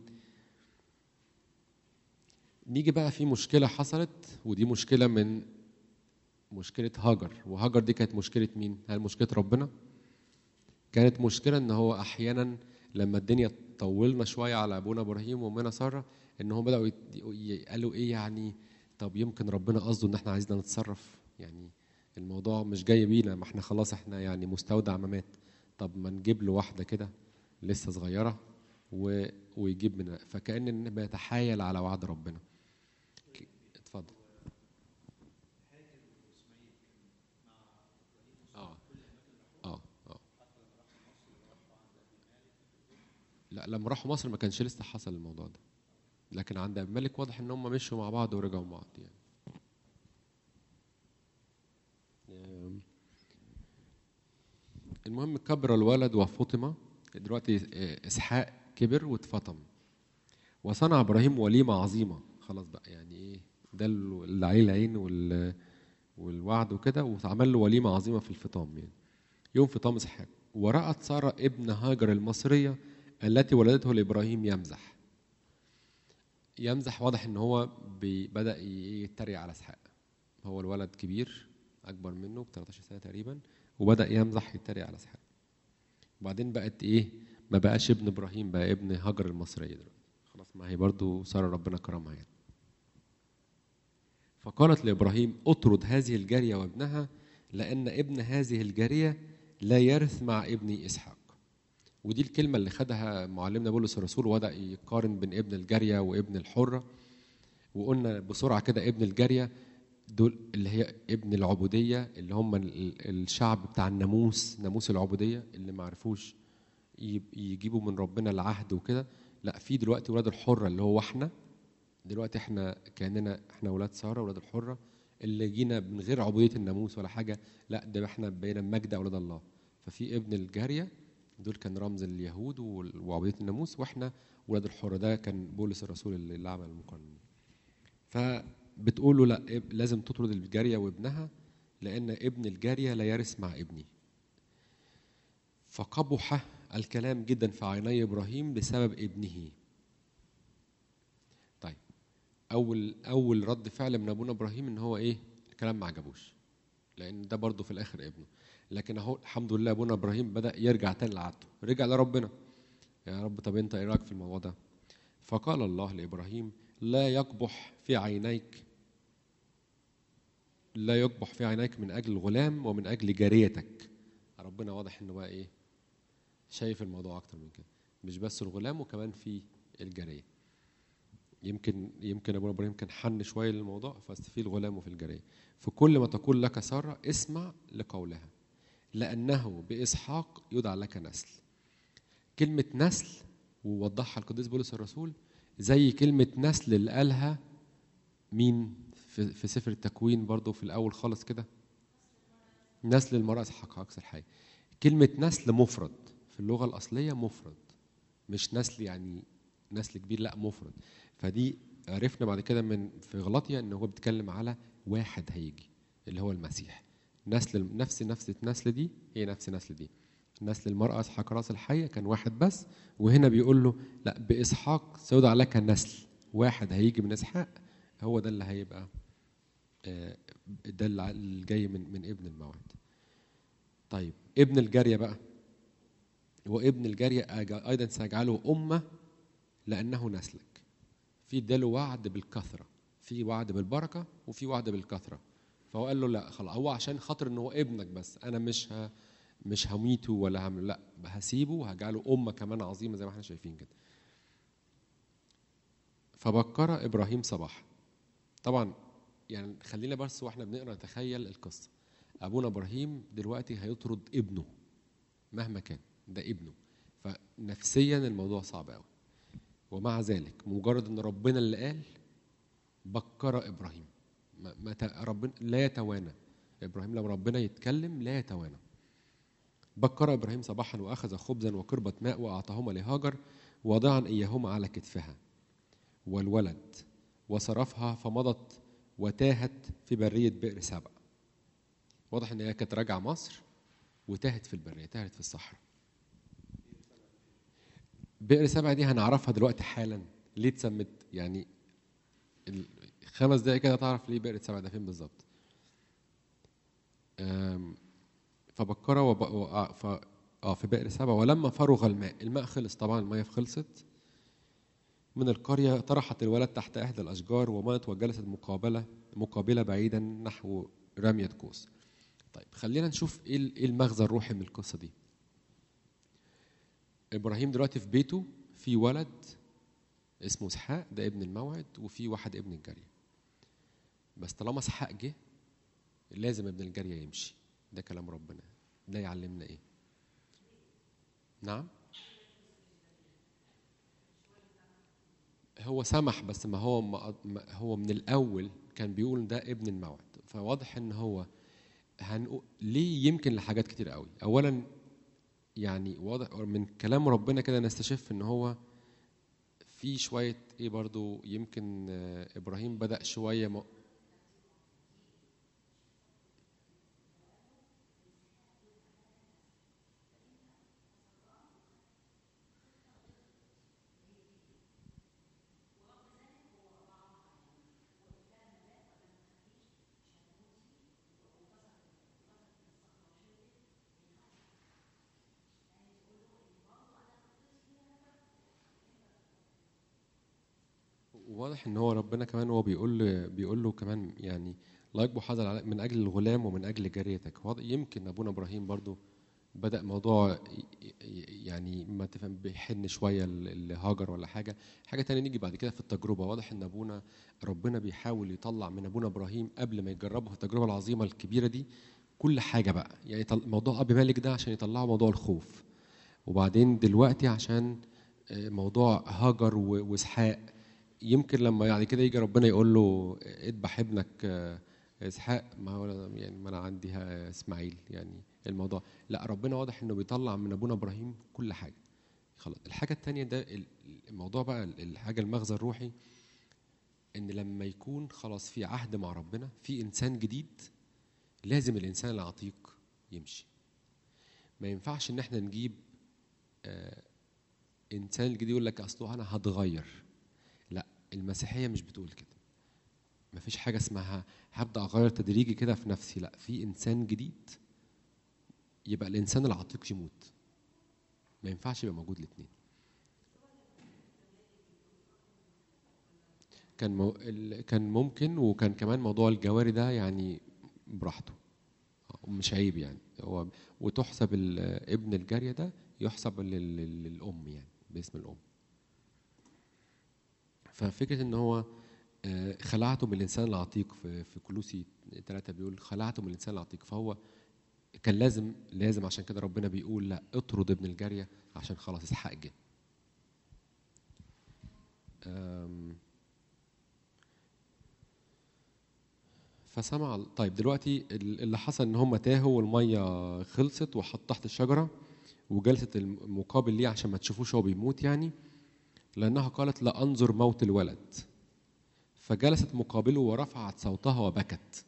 نيجي بقى في مشكله حصلت ودي مشكله من مشكله هاجر وهاجر دي كانت مشكله مين هل مشكله ربنا كانت مشكله ان هو احيانا لما الدنيا طولنا شويه على ابونا ابراهيم وامنا ساره ان هم بداوا يت- ي- قالوا ايه يعني طب يمكن ربنا قصده ان احنا عايزنا نتصرف يعني الموضوع مش جاي بينا ما احنا خلاص احنا يعني مستودع ممات طب ما نجيب له واحده كده لسه صغيره و... ويجيب من فكأن بيتحايل على وعد ربنا ك- اتفضل اه اه اه لا لما راحوا مصر ما كانش لسه حصل الموضوع ده لكن عند ابي مالك واضح ان هم مشوا مع بعض ورجعوا مع بعض يعني آم، المهم كبر الولد وفطم دلوقتي آه، اسحاق كبر واتفطم وصنع ابراهيم وليمه عظيمه خلاص بقى يعني ايه ده اللي عليه العين وال والوعد وكده واتعمل له وليمه عظيمه في الفطام يعني يوم فطام اسحاق ورأت ساره ابن هاجر المصريه التي ولدته لابراهيم يمزح يمزح واضح ان هو بي- بدا ي- يتريق على اسحاق هو الولد كبير اكبر منه ب 13 سنه تقريبا وبدا يمزح يتريق على اسحاق وبعدين بقت ايه ما بقاش ابن ابراهيم بقى ابن هاجر المصريه دلوقتي خلاص ما هي برضو ساره ربنا كرمها يعني فقالت لابراهيم اطرد هذه الجاريه وابنها لان ابن هذه الجاريه لا يرث مع ابني اسحاق ودي الكلمه اللي خدها معلمنا بولس الرسول وبدا يقارن بين ابن الجاريه وابن الحره وقلنا بسرعه كده ابن الجاريه دول اللي هي ابن العبوديه اللي هم ال- ال- الشعب بتاع الناموس ناموس العبوديه اللي ما عرفوش يب- يجيبوا من ربنا العهد وكده لا في دلوقتي ولاد الحره اللي هو احنا دلوقتي احنا كاننا احنا ولاد ساره ولاد الحره اللي جينا من غير عبوديه الناموس ولا حاجه لا ده احنا بقينا مجد اولاد الله ففي ابن الجاريه دول كان رمز اليهود وال- وعبوديه الناموس واحنا ولاد الحره ده كان بولس الرسول اللي اللي عمل المقارنه دي. فبتقول له لا إب- لازم تطرد الجاريه وابنها لان ابن الجاريه لا يرث مع ابني فقبح الكلام جدا في عيني ابراهيم بسبب ابنه طيب اول اول رد فعل من ابونا ابراهيم ان هو ايه الكلام ما عجبوش لان ده برضه في الاخر ابنه لكن اهو الحمد لله ابونا ابراهيم بدا يرجع تاني لعادته رجع لربنا يا رب طب انت ايه رايك في الموضوع ده فقال الله لابراهيم لا يقبح في عينيك لا يقبح في عينيك من اجل الغلام ومن اجل جاريتك ربنا واضح انه بقى ايه شايف الموضوع اكتر من كده مش بس الغلام وكمان في الجاريه يمكن يمكن ابونا ابراهيم كان حن شويه للموضوع بس في الغلام وفي الجاريه في كل ما تقول لك ساره اسمع لقولها لانه باسحاق يدعى لك نسل كلمه نسل ووضحها القديس بولس الرسول زي كلمه نسل اللي قالها مين في, في سفر التكوين برضو في الاول خالص كده نسل المرأة اسحاق أكثر حاجة كلمة نسل مفرد في اللغة الأصلية مفرد مش نسل يعني نسل كبير لا مفرد فدي عرفنا بعد كده من في غلطيا ان هو بيتكلم على واحد هيجي اللي هو المسيح نسل نفس نفس النسل دي هي نفس نسل دي نسل المرأة اسحاق راس الحية كان واحد بس وهنا بيقول له لا بإسحاق سيدعى لك نسل واحد هيجي من إسحاق هو ده اللي هيبقى آه، ده اللي اللي جاي من من ابن الموعد طيب ابن الجارية بقى وابن الجارية أج- أيضا سيجعله أمة لأنه نسلك في اداله وعد بالكثرة في وعد بالبركة وفي وعد بالكثرة فهو قال له لا خلاص هو عشان خاطر ان هو ابنك بس انا مش ه... مش هميته ولا هم لا هسيبه وهجعله امه كمان عظيمه زي ما احنا شايفين كده فبكر ابراهيم صباحا طبعا يعني خلينا بس واحنا بنقرا نتخيل القصه ابونا ابراهيم دلوقتي هيطرد ابنه مهما كان ده ابنه فنفسيا الموضوع صعب قوي ومع ذلك مجرد ان ربنا اللي قال بكر ابراهيم ما ما ت- ربنا لا يتوانى ابراهيم لما ربنا يتكلم لا يتوانى بكر ابراهيم صباحا واخذ خبزا وقربة ماء واعطاهما لهاجر واضعا اياهما على كتفها والولد وصرفها فمضت وتاهت في برية بئر سبع واضح ان هي كانت راجعه مصر وتاهت في البريه تاهت في الصحراء بئر سبع دي هنعرفها دلوقتي حالا ليه اتسمت يعني ال- خمس دقايق كده تعرف ليه بئر سبع ده فين بالظبط أم، فبكر وب... و... آه، ف... اه في بئر سبع ولما فرغ الماء الماء خلص طبعا المية خلصت من القرية طرحت الولد تحت إحدى الأشجار ومات وجلست مقابلة مقابلة بعيدا نحو رمية قوس طيب خلينا نشوف ايه ال- إيه المغزى الروحي من القصة دي إبراهيم دلوقتي في بيته في ولد اسمه اسحاق ده ابن الموعد وفي واحد ابن الجارية بس طالما اسحاق جه لازم ابن الجارية يمشي ده كلام ربنا ده يعلمنا ايه نعم هو سمح بس ما هو ما ما- هو من الاول كان بيقول ده ابن الموعد فواضح ان هو هنقول ليه يمكن لحاجات كتير قوي اولا يعني واضح من كلام ربنا كده نستشف ان هو في شويه ايه برضو يمكن آه، ابراهيم بدا شويه م... واضح ان هو ربنا كمان هو بيقول بيقول له كمان يعني لا يكبو حذر على- من اجل الغلام ومن اجل جاريتك واضح- يمكن ابونا ابراهيم برضو بدا موضوع ي- ي- يعني ما تفهم بيحن شويه ل- لهاجر ولا حاجه حاجه تانية نيجي بعد كده في التجربه واضح ان ابونا ربنا بيحاول يطلع من ابونا ابراهيم قبل ما يجربه في التجربه العظيمه الكبيره دي كل حاجه بقى يعني طل- موضوع ابي مالك ده عشان يطلعه موضوع الخوف وبعدين دلوقتي عشان آه، موضوع هاجر و- واسحاق يمكن لما يعني كده يجي ربنا يقول له اذبح ابنك آه، اسحاق ما هو أنا- يعني ما انا عندي ها- اسماعيل يعني الموضوع لا ربنا واضح انه بيطلع من ابونا ابراهيم كل حاجه خلاص الحاجه الثانيه ده ال- الموضوع بقى ال- الحاجه المغزى الروحي ان لما يكون خلاص في عهد مع ربنا في انسان جديد لازم الانسان العتيق يمشي ما ينفعش ان احنا نجيب آه، انسان جديد يقول لك اصله انا هتغير لا المسيحيه مش بتقول كده مفيش حاجه اسمها هبدا اغير تدريجي كده في نفسي لا في انسان جديد يبقى الانسان العتيق يموت ما ينفعش يبقى موجود الاثنين كان مو... ال- كان ممكن وكان كمان موضوع الجواري ده يعني براحته مش عيب يعني هو وتحسب ال- ابن الجاريه ده يحسب لل- لل- للام يعني باسم الام ففكره ان هو آه، خلعته من الانسان العتيق في في كلوسي ثلاثة بيقول خلعته من الانسان العتيق فهو كان لازم لازم عشان كده ربنا بيقول لا اطرد ابن الجاريه عشان خلاص اسحاق جه آم، فسمع طيب دلوقتي ال- اللي حصل ان هم تاهوا والميه خلصت وحط تحت الشجره وجلست المقابل ليه عشان ما تشوفوش هو بيموت يعني لانها قالت لا انظر موت الولد فجلست مقابله ورفعت صوتها وبكت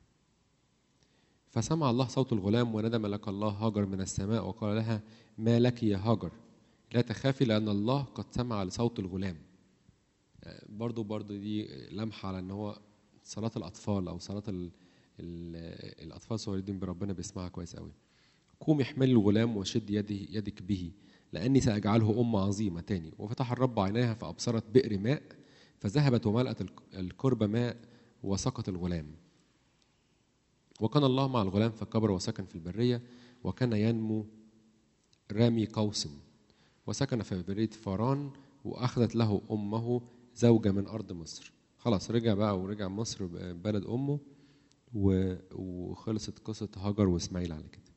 فسمع الله صوت الغلام ونادى ملك الله هاجر من السماء وقال لها ما لك يا هاجر لا تخافي لأن الله قد سمع لصوت الغلام آه، برضو برضو دي لمحة على أن هو صلاة الأطفال أو صلاة ال ال الأطفال الصغيرين بربنا بيسمعها كويس قوي قوم احمل الغلام وشد يده يدك به لأني سأجعله أم عظيمة تاني وفتح الرب عينيها فأبصرت بئر ماء فذهبت وملأت الك- الكرب ماء وسقط الغلام وكان الله مع الغلام فكبر وسكن في البرية وكان ينمو رامي قوس وسكن في برية فاران وأخذت له أمه زوجة من أرض مصر خلاص رجع بقى ورجع مصر بلد أمه و- وخلصت قصة هاجر وإسماعيل على كده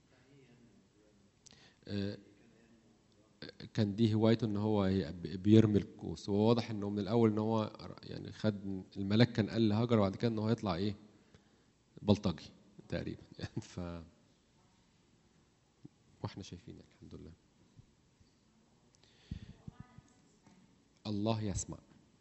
آه، كان دي هوايته ان هو ي- بيرمي القوس هو واضح انه من الاول ان هو يعني خد الملاك كان قال لهاجر وبعد كده ان هو يطلع ايه بلطجي تقريبا يعني ف واحنا شايفين يعني الحمد لله الله يسمع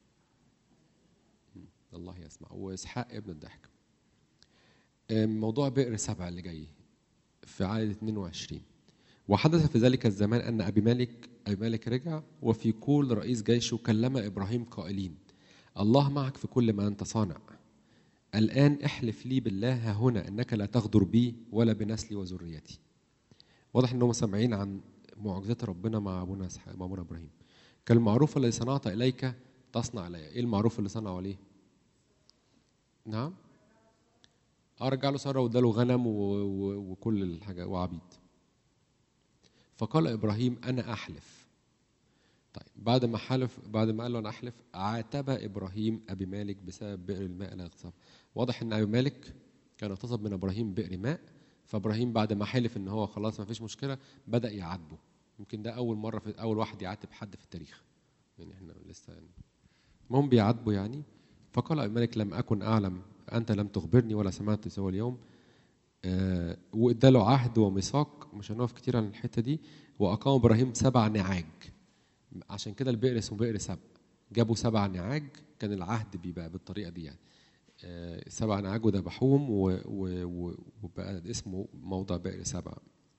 مم. الله يسمع واسحاق ابن الضحك آم، موضوع بئر سبع اللي جاي في عدد 22 وحدث في ذلك الزمان أن أبي مالك أبي مالك رجع وفي كل رئيس جيشه كلم إبراهيم قائلين الله معك في كل ما أنت صانع الآن احلف لي بالله ها هنا أنك لا تغدر بي ولا بنسلي وذريتي واضح أنهم سامعين عن معجزات ربنا مع أبونا إسحاق مع أبونا إبراهيم كالمعروف الذي صنعت إليك تصنع إلي إيه المعروف اللي صنعه عليه نعم أرجع له سارة واداله غنم و... و... وكل الحاجة وعبيد فقال ابراهيم انا احلف طيب بعد ما حلف بعد ما قال له انا احلف عاتب ابراهيم ابي مالك بسبب بئر الماء لا يغتصب واضح ان ابي مالك كان اغتصب من ابراهيم بئر ماء فابراهيم بعد ما حلف ان هو خلاص ما فيش مشكله بدا يعاتبه يمكن ده اول مره في اول واحد يعاتب حد في التاريخ يعني احنا لسه يعني المهم بيعاتبه يعني فقال ابي مالك لم اكن اعلم انت لم تخبرني ولا سمعت سوى اليوم آه، واداله عهد وميثاق مش هنقف كتير عن الحته دي واقام ابراهيم سبع نعاج عشان كده البئر اسمه بئر سبع جابوا سبع نعاج كان العهد بيبقى بالطريقه دي يعني آه، سبع نعاج وذبحوهم و- و- و- وبقى اسمه موضع بئر سبع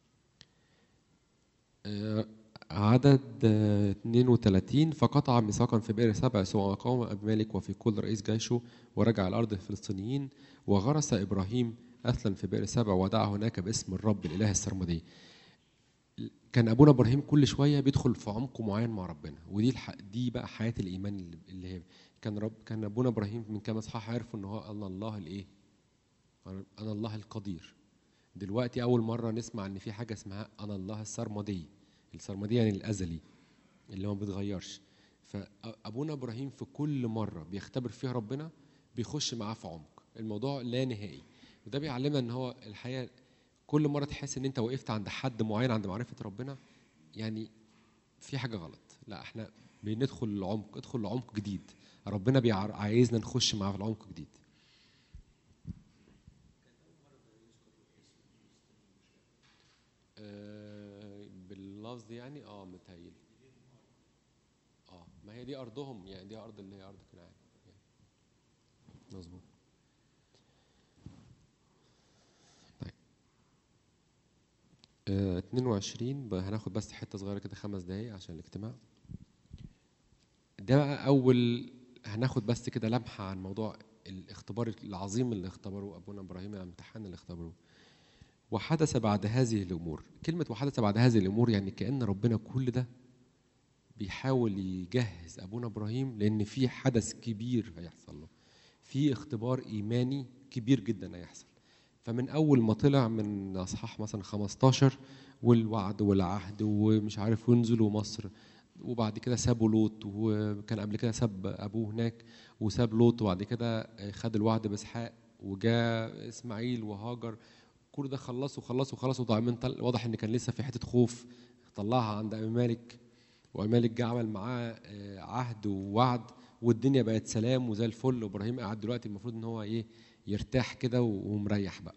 آه، عدد آه، 32 فقطع ميثاقا في بئر سبع ثم أقام أبي مالك وفي كل رئيس جيشه ورجع الأرض الفلسطينيين وغرس إبراهيم أثلا في بئر سبع ودعا هناك باسم الرب الإله السرمدي كان أبونا إبراهيم كل شوية بيدخل في عمق معين مع ربنا ودي الح... دي بقى حياة الإيمان اللي- اللي هي كان رب كان أبونا إبراهيم من كام إصحاح عرفوا إن هو أنا الله الإيه؟ أنا الله القدير دلوقتي أول مرة نسمع إن في حاجة اسمها أنا الله السرمدي السرمدي يعني الأزلي اللي ما بيتغيرش فأبونا إبراهيم في كل مرة بيختبر فيها ربنا بيخش معاه في عمق الموضوع لا نهائي وده بيعلمنا ان هو الحقيقه كل مره تحس ان انت وقفت عند حد معين عند معرفه ربنا يعني في حاجه غلط لا احنا بندخل العمق ادخل لعمق جديد ربنا بيع- عايزنا نخش معاه في العمق جديد آه، باللفظ يعني اه متهيألي اه ما هي دي ارضهم يعني دي ارض اللي هي ارض كنعان يعني. مظبوط طيب آه، 22 بقى هناخد بس حته صغيره كده خمس دقايق عشان الاجتماع ده بقى اول هناخد بس كده لمحه عن موضوع الاختبار العظيم اللي اختبره ابونا ابراهيم الامتحان اللي اختبروه وحدث بعد هذه الامور كلمه وحدث بعد هذه الامور يعني كان ربنا كل ده بيحاول يجهز ابونا ابراهيم لان في حدث كبير هيحصل له في اختبار ايماني كبير جدا هيحصل فمن اول ما طلع من اصحاح مثلا 15 والوعد والعهد ومش عارف ينزلوا مصر وبعد كده سابوا لوط وكان قبل كده ساب ابوه هناك وساب لوط وبعد كده خد الوعد باسحاق وجاء اسماعيل وهاجر كل ده خلصوا خلصوا خلصوا ضايعين طل- واضح ان كان لسه في حته خوف طلعها عند ابي مالك وابي مالك جه عمل معاه آه، عهد ووعد والدنيا بقت سلام وزي الفل وابراهيم قاعد دلوقتي المفروض ان هو ايه يرتاح كده ومريح بقى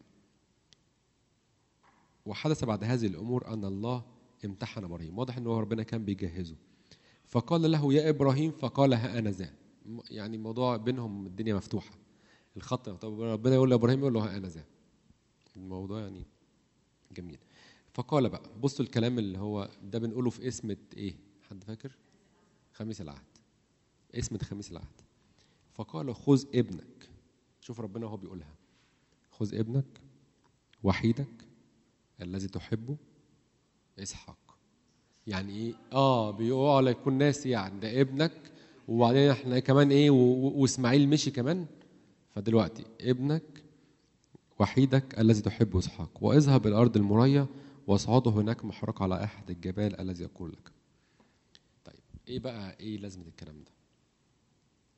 وحدث بعد هذه الامور ان الله امتحن ابراهيم واضح ان هو ربنا كان بيجهزه فقال له يا ابراهيم فقال ها انا ذا م- يعني الموضوع بينهم الدنيا مفتوحه الخط طب ربنا يقول لابراهيم يقول له ها انا ذا الموضوع يعني جميل فقال بقى بصوا الكلام اللي هو ده بنقوله في اسمة ايه حد فاكر خميس العهد اسمة خميس العهد فقال خذ ابنك شوف ربنا وهو بيقولها خذ ابنك وحيدك الذي تحبه اسحاق يعني ايه اه بيقول على يكون ناس يعني ده ابنك وبعدين احنا كمان ايه و- و- واسماعيل مشي كمان فدلوقتي ابنك وحيدك الذي تحبه اسحاق واذهب الى الارض المريه واصعده هناك محرق على احد الجبال الذي يقول لك طيب ايه بقى ايه لازمه الكلام ده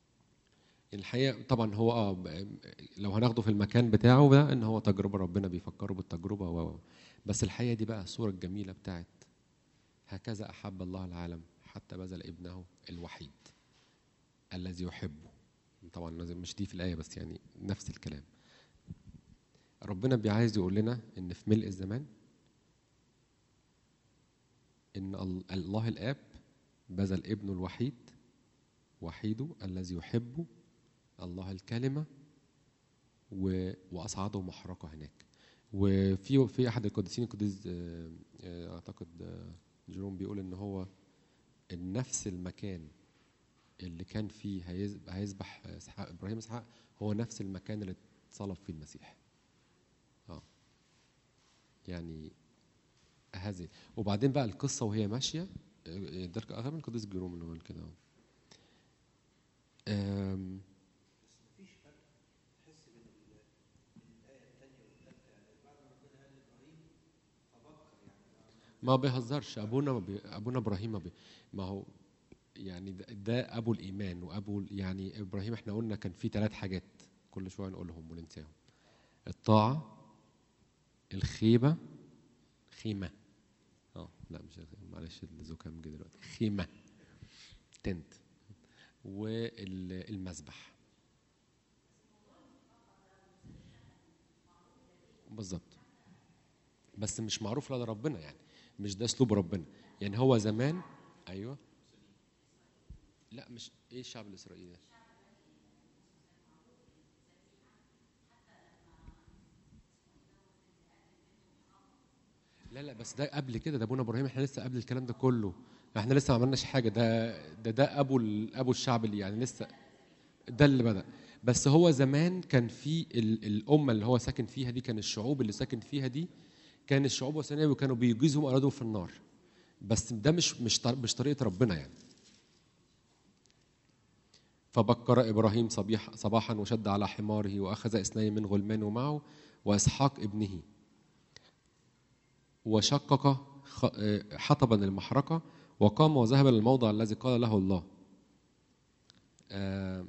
الحقيقه طبعا هو اه ب- لو هناخده في المكان بتاعه ده ان هو تجربه ربنا بيفكره بالتجربه و بس الحقيقه دي بقى الصوره الجميله بتاعت هكذا احب الله العالم حتى بذل ابنه الوحيد الذي يحبه طبعا لازم مش دي في الايه بس يعني نفس الكلام ربنا بيعايز يقول لنا ان في ملء الزمان ان ال- الله الاب بذل ابنه الوحيد وحيده الذي يحبه الله الكلمة و... وأصعده محرقة هناك وفي في أحد القديسين القديس آه، آه، أعتقد آه، جيروم بيقول إن هو نفس المكان اللي كان فيه هيز- هيذبح إسحاق إبراهيم إسحاق هو نفس المكان اللي اتصلب فيه المسيح اه يعني هذه وبعدين بقى القصة وهي ماشية آه، ده غالبا القديس جيروم اللي هو قال كده آم، مفيش فرق تحس بين ال- بين الآية التانية والتالتة يعني بعد ما ربنا قال لإبراهيم فبكر يعني ما بيهزرش ابونا ما بي... ابونا ابراهيم ما, بي... ما هو يعني ده, ده ابو الايمان وابو يعني ابراهيم احنا قلنا كان في ثلاث حاجات كل شويه نقولهم وننساهم الطاعه الخيبه خيمه اه لا مش معلش الزكام جه دلوقتي خيمه تنت والمذبح بالظبط بس مش معروف لدى ربنا يعني مش ده اسلوب ربنا يعني هو زمان ايوه لا مش ايه الشعب الاسرائيلي ده لا لا بس ده قبل كده ده ابونا ابراهيم احنا لسه قبل الكلام ده كله احنا لسه ما عملناش حاجه ده ده ده ابو ال- ابو الشعب اللي يعني لسه ده اللي بدا بس هو زمان كان في ال- الامه اللي هو ساكن فيها دي كان الشعوب اللي ساكن فيها دي كان الشعوب وثنيه وكانوا بيجيزوا اولادهم في النار بس ده مش مش طر- مش طريقه ربنا يعني فبكر ابراهيم صبيح صباحا وشد على حماره واخذ اثنين من غلمانه معه واسحاق ابنه وشقق خ- آه، حطبا المحرقه وقام وذهب للموضع الذي قال له الله آه،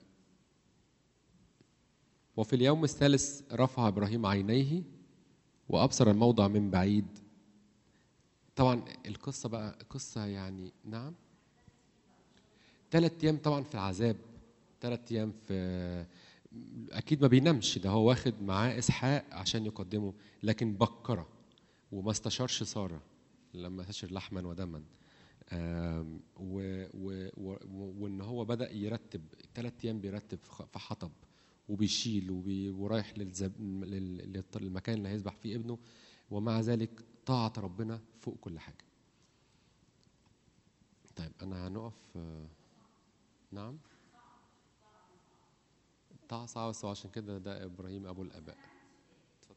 وفي اليوم الثالث رفع ابراهيم عينيه وابصر الموضع من بعيد طبعا القصه بقى قصه يعني نعم ثلاث ايام طبعا في العذاب ثلاث ايام في اكيد ما بينامش ده هو واخد معاه اسحاق عشان يقدمه لكن بكره وما استشارش ساره لما استشر لحما ودما آم، و و و وان هو بدا يرتب ثلاث ايام بيرتب في خ- في حطب وبيشيل وبي ورايح للزب... لل- للط- للمكان اللي هيذبح فيه ابنه ومع ذلك طاعة ربنا فوق كل حاجة طيب أنا هنقف آه، نعم طاعة صعبة بس هو عشان كده ده إبراهيم أبو الآباء اتفضل.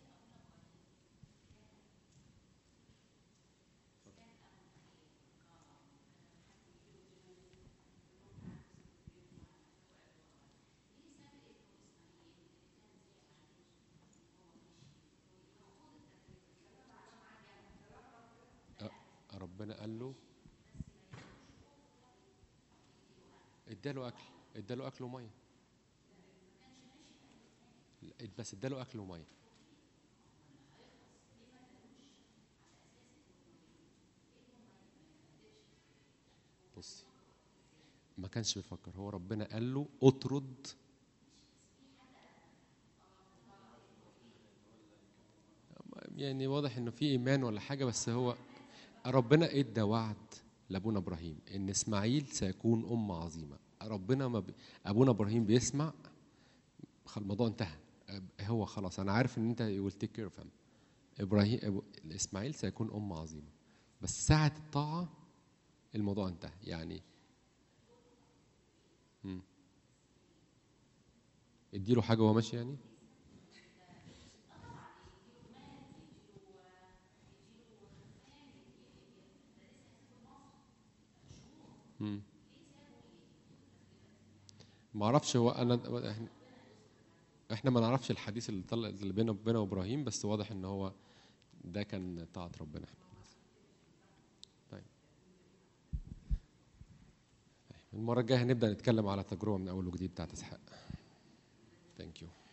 آه، ربنا قال له اداله اكل اداله اكل وميه لا، بس اداله اكل وميه بصي ما كانش بيفكر هو ربنا قال له اطرد يعني واضح انه في ايمان ولا حاجه بس هو ربنا ادى وعد لابونا ابراهيم ان اسماعيل سيكون ام عظيمه ربنا ما بي... ابونا ابراهيم بيسمع خ- الموضوع انتهى أب- هو خلاص انا عارف ان انت you will take care of him ابراهيم أبو- اسماعيل سيكون ام عظيمه بس ساعه الطاعه الموضوع انتهى يعني مم. اديله حاجه وهو ماشي يعني مم. ما اعرفش هو انا احنا احنا ما نعرفش الحديث اللي طلع اللي بينه وبينه وابراهيم بس واضح ان هو ده كان طاعة ربنا احنا طيب طيب. المرة الجاية هنبدأ نتكلم على تجربة من أول وجديد بتاعت إسحاق ثانك يو